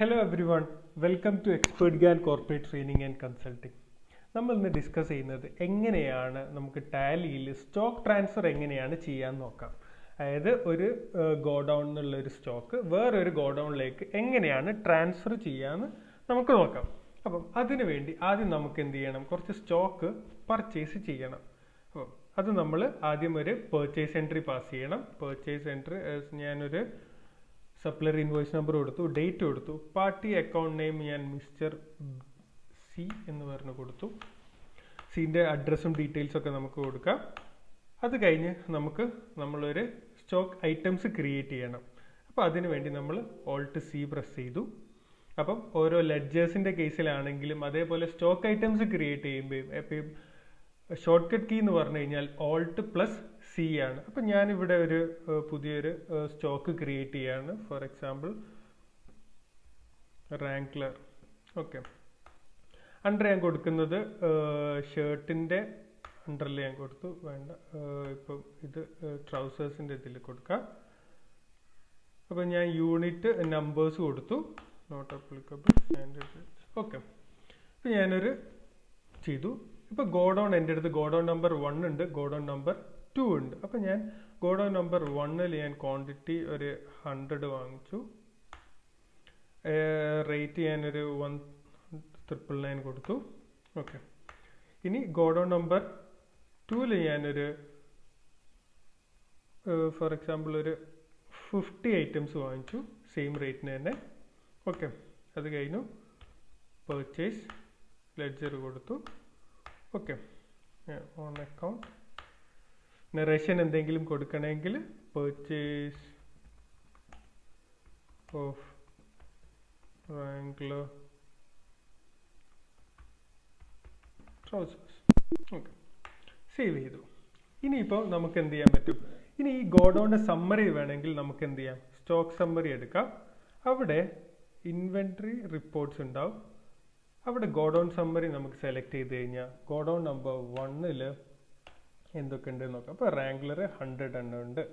hello everyone welcome to expert ഗാൻ corporate training and consulting നമ്മൾ ഇന്ന് discuss ചെയ്യുന്നത് എങ്ങനെയാണ് നമുക്ക് ടാലിയിൽ സ്റ്റോക്ക് ട്രാൻസ്ഫർ എങ്ങനെയാണ് ചെയ്യാൻ നോക്കാം അതായത് ഒരു ഗോഡൗൺ എന്നുള്ള ഒരു സ്റ്റോക്ക് വേറൊരു ഗോഡൗണിലേക്ക് എങ്ങനെയാണ് ട്രാൻസ്ഫർ ചെയ്യാന്ന് നമുക്ക് നോക്കാം അപ്പം അതിനു വേണ്ടി ആദ്യം നമുക്ക് എന്ത് ചെയ്യണം കുറച്ച് സ്റ്റോക്ക് പർച്ചേസ് ചെയ്യണം അപ്പം അത് നമ്മൾ ആദ്യം ഒരു പേർച്ചേസ് എൻട്രി പാസ് ചെയ്യണം പേർച്ചേസ് എൻട്രി ഞാനൊരു സപ്ലർ ഇൻവോയ്സ് നമ്പർ കൊടുത്തു ഡേറ്റ് കൊടുത്തു പാർട്ടി അക്കൗണ്ട് നെയിം ഞാൻ മിസ്റ്റർ സി എന്ന് പറഞ്ഞ് കൊടുത്തു സീൻ്റെ അഡ്രസ്സും ഡീറ്റെയിൽസും ഒക്കെ നമുക്ക് കൊടുക്കാം അത് കഴിഞ്ഞ് നമുക്ക് നമ്മളൊരു സ്റ്റോക്ക് ഐറ്റംസ് ക്രിയേറ്റ് ചെയ്യണം അപ്പോൾ അതിനു വേണ്ടി നമ്മൾ ഓൾട്ട് സി പ്രസ് ചെയ്തു അപ്പം ഓരോ ലെഡ്ജേഴ്സിൻ്റെ കേസിലാണെങ്കിലും അതേപോലെ സ്റ്റോക്ക് ഐറ്റംസ് ക്രിയേറ്റ് ചെയ്യുമ്പോഴും എപ്പോഴും ഷോർട്ട് കട്ട് കീ എന്ന് പറഞ്ഞു കഴിഞ്ഞാൽ ഓൾട്ട് പ്ലസ് സി ആണ് അപ്പം ഞാനിവിടെ ഒരു പുതിയൊരു സ്റ്റോക്ക് ക്രിയേറ്റ് ചെയ്യാണ് for example Wrangler okay under ഞാൻ കൊടുക്കുന്നത് ഷർട്ടിൻ്റെ അണ്ടറിൽ ഞാൻ കൊടുത്തു വേണ്ട ഇപ്പം ഇത് ട്രൗസേഴ്സിൻ്റെ ഇതിൽ കൊടുക്കാം അപ്പം ഞാൻ യൂണിറ്റ് നമ്പേഴ്സ് കൊടുത്തു നോട്ട് അപ്ലിക്കബിൾ ഓക്കെ അപ്പം ഞാനൊരു ചെയ്തു ഇപ്പോൾ ഗോഡൗൺ എൻ്റെ അടുത്ത് ഗോഡൗൺ നമ്പർ വൺ ഉണ്ട് ഗോഡൗൺ നമ്പർ ടു ഉണ്ട് അപ്പം ഞാൻ ഗോഡൗൺ നമ്പർ വണ്ണിൽ ഞാൻ ക്വാണ്ടിറ്റി ഒരു ഹൺഡ്രഡ് വാങ്ങിച്ചു റേറ്റ് ഞാനൊരു വൺ ട്രിപ്പിൾ നയൻ കൊടുത്തു ഓക്കെ ഇനി ഗോഡൗൺ നമ്പർ ടൂവിൽ ഞാനൊരു ഫോർ എക്സാമ്പിൾ ഒരു ഫിഫ്റ്റി ഐറ്റംസ് വാങ്ങിച്ചു സെയിം റേറ്റിന് തന്നെ ഓക്കെ അത് കഴിഞ്ഞു പർച്ചേസ് ലെഡ്ജർ കൊടുത്തു ഓക്കെ ഓൺ അക്കൗണ്ട് നറേഷൻ എന്തെങ്കിലും കൊടുക്കണമെങ്കിൽ purchase of Wrangler trousers okay save ചെയ്തു ഇനിയിപ്പോൾ നമുക്ക് എന്ത് ചെയ്യാൻ പറ്റും ഇനി ഈ ഗോഡൗണിൻ്റെ സമ്മറി വേണമെങ്കിൽ നമുക്ക് എന്ത് ചെയ്യാം സ്റ്റോക്ക് സമ്മറി എടുക്കാം അവിടെ ഇൻവെൻട്രി റിപ്പോർട്ട്സ് ഉണ്ടാവും അവിടെ ഗോഡൗൺ സമ്മറി നമുക്ക് സെലക്ട് ചെയ്ത് കഴിഞ്ഞാൽ ഗോഡൗൺ നമ്പർ വണ്ണിൽ എന്തൊക്കെ ഉണ്ട് നോക്കാം അപ്പോൾ റാങ്കുലർ ഹൺഡ്രഡ് എണ്ണം ഉണ്ട്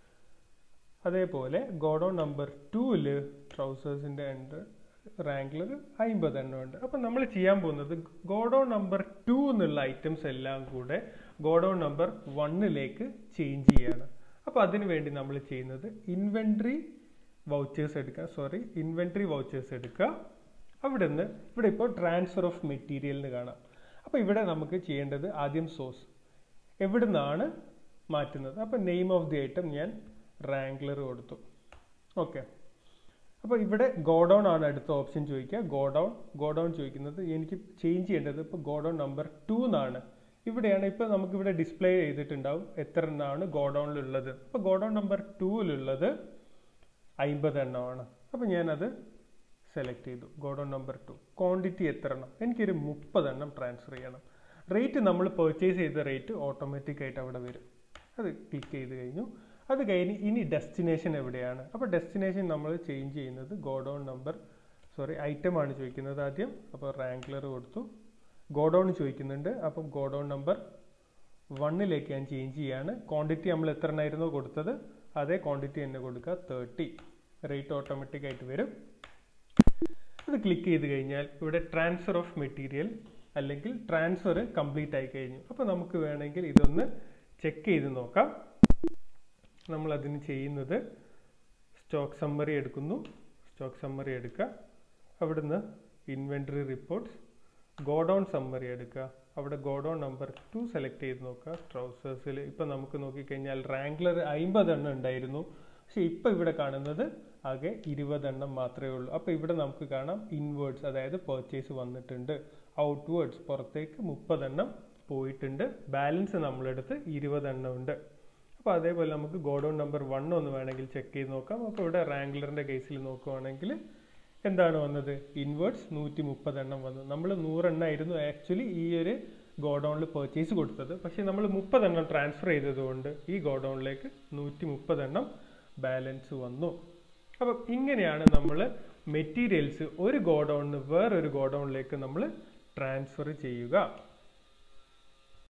അതേപോലെ ഗോഡൗൺ നമ്പർ ടൂവിൽ ട്രൗസേഴ്സിൻ്റെ ഉണ്ട് റാങ്കുലർ അമ്പത് എണ്ണം ഉണ്ട് അപ്പം നമ്മൾ ചെയ്യാൻ പോകുന്നത് ഗോഡൗൺ നമ്പർ ടു എന്നുള്ള ഐറ്റംസ് എല്ലാം കൂടെ ഗോഡൗൺ നമ്പർ വണ്ണിലേക്ക് ചേഞ്ച് ചെയ്യാണ് അപ്പോൾ അതിനു വേണ്ടി നമ്മൾ ചെയ്യുന്നത് ഇൻവെൻട്രി വൗച്ചേഴ്സ് എടുക്കുക സോറി ഇൻവെൻട്രി വൗച്ചേഴ്സ് എടുക്കുക അവിടെ നിന്ന് ഇവിടെ ഇപ്പോൾ ട്രാൻസ്ഫർ ഓഫ് മെറ്റീരിയൽ എന്ന് കാണാം അപ്പോൾ ഇവിടെ നമുക്ക് ചെയ്യേണ്ടത് ആദ്യം സോഴ്സ് എവിടെ നിന്നാണ് മാറ്റുന്നത് അപ്പോൾ നെയിം ഓഫ് ദി ഐറ്റം ഞാൻ റാങ്ക്ലർ കൊടുത്തു ഓക്കെ അപ്പോൾ ഇവിടെ ഗോഡൗൺ ആണ് അടുത്ത ഓപ്ഷൻ ചോദിക്കുക ഗോഡൗൺ ഗോഡൗൺ ചോദിക്കുന്നത് എനിക്ക് ചേഞ്ച് ചെയ്യേണ്ടത് ഇപ്പോൾ ഗോഡൗൺ നമ്പർ ടു എന്നാണ് ഇവിടെയാണ് ഇപ്പോൾ നമുക്കിവിടെ ഡിസ്പ്ലേ ചെയ്തിട്ടുണ്ടാവും എത്ര എണ്ണമാണ് ഗോഡൗണിലുള്ളത് അപ്പോൾ ഗോഡൗൺ നമ്പർ ടൂവിലുള്ളത് അമ്പത് എണ്ണമാണ് അപ്പോൾ ഞാനത് സെലക്ട് ചെയ്തു ഗോഡൗൺ നമ്പർ ടു ക്വാണ്ടിറ്റി എത്ര എണ്ണം എനിക്കൊരു മുപ്പതെണ്ണം ട്രാൻസ്ഫർ ചെയ്യണം റേറ്റ് നമ്മൾ പർച്ചേസ് ചെയ്ത റേറ്റ് ഓട്ടോമാറ്റിക് ആയിട്ട് അവിടെ വരും അത് ക്ലിക്ക് ചെയ്ത് കഴിഞ്ഞു അത് കഴിഞ്ഞ് ഇനി ഡെസ്റ്റിനേഷൻ എവിടെയാണ് അപ്പോൾ ഡെസ്റ്റിനേഷൻ നമ്മൾ ചേഞ്ച് ചെയ്യുന്നത് ഗോഡൗൺ നമ്പർ സോറി ഐറ്റം ആണ് ചോദിക്കുന്നത് ആദ്യം അപ്പോൾ റാങ്ക്ലർ കൊടുത്തു ഗോഡൗൺ ചോദിക്കുന്നുണ്ട് അപ്പം ഗോഡൗൺ നമ്പർ വണ്ണിലേക്ക് ഞാൻ ചേഞ്ച് ചെയ്യാണ് ക്വാണ്ടിറ്റി നമ്മൾ എത്ര എണ്ണമായിരുന്നോ കൊടുത്തത് അതേ ക്വാണ്ടിറ്റി തന്നെ കൊടുക്കുക തേർട്ടി റേറ്റ് ഓട്ടോമാറ്റിക് ആയിട്ട് വരും അത് ക്ലിക്ക് ചെയ്ത് കഴിഞ്ഞാൽ ഇവിടെ ട്രാൻസ്ഫർ ഓഫ് മെറ്റീരിയൽ അല്ലെങ്കിൽ ട്രാൻസ്ഫർ കംപ്ലീറ്റ് ആയി കഴിഞ്ഞു അപ്പോൾ നമുക്ക് വേണമെങ്കിൽ ഇതൊന്ന് ചെക്ക് ചെയ്ത് നോക്കാം നമ്മൾ അതിന് ചെയ്യുന്നത് സ്റ്റോക്ക് സമ്മറി എടുക്കുന്നു സ്റ്റോക്ക് സമ്മറി എടുക്കുക അവിടുന്ന് ഇൻവെൻട്രി റിപ്പോർട്ട്സ് ഗോഡൗൺ സമ്മറി എടുക്കുക അവിടെ ഗോഡൗൺ നമ്പർ ടു സെലക്ട് ചെയ്ത് നോക്കുക ട്രൗസേഴ്സിൽ ഇപ്പം നമുക്ക് നോക്കിക്കഴിഞ്ഞാൽ റാങ്ക്ലർ അമ്പതെണ്ണം ഉണ്ടായിരുന്നു പക്ഷെ ഇപ്പം ഇവിടെ കാണുന്നത് ആകെ ഇരുപതെണ്ണം മാത്രമേ ഉള്ളൂ അപ്പോൾ ഇവിടെ നമുക്ക് കാണാം ഇൻവേർഡ്സ് അതായത് പർച്ചേസ് വന്നിട്ടുണ്ട് ഔട്ട്വേർഡ്സ് പുറത്തേക്ക് മുപ്പതെണ്ണം പോയിട്ടുണ്ട് ബാലൻസ് നമ്മളെടുത്ത് ഇരുപതെണ്ണം ഉണ്ട് അപ്പോൾ അതേപോലെ നമുക്ക് ഗോഡൗൺ നമ്പർ വൺ ഒന്ന് വേണമെങ്കിൽ ചെക്ക് ചെയ്ത് നോക്കാം അപ്പോൾ ഇവിടെ റാങ്ക്ലറിൻ്റെ കേസിൽ നോക്കുവാണെങ്കിൽ എന്താണ് വന്നത് ഇൻവേർട്സ് നൂറ്റി മുപ്പതെണ്ണം വന്നു നമ്മൾ നൂറെണ്ണമായിരുന്നു ആക്ച്വലി ഈ ഒരു ഗോഡൗണിൽ പർച്ചേസ് കൊടുത്തത് പക്ഷേ നമ്മൾ മുപ്പതെണ്ണം ട്രാൻസ്ഫർ ചെയ്തതുകൊണ്ട് ഈ ഗോഡൗണിലേക്ക് നൂറ്റി മുപ്പതെണ്ണം ബാലൻസ് വന്നു അപ്പം ഇങ്ങനെയാണ് നമ്മൾ മെറ്റീരിയൽസ് ഒരു ഗോഡൗണിൽ നിന്ന് വേറൊരു ഗോഡൗണിലേക്ക് നമ്മൾ ട്രാൻസ്ഫർ ചെയ്യുക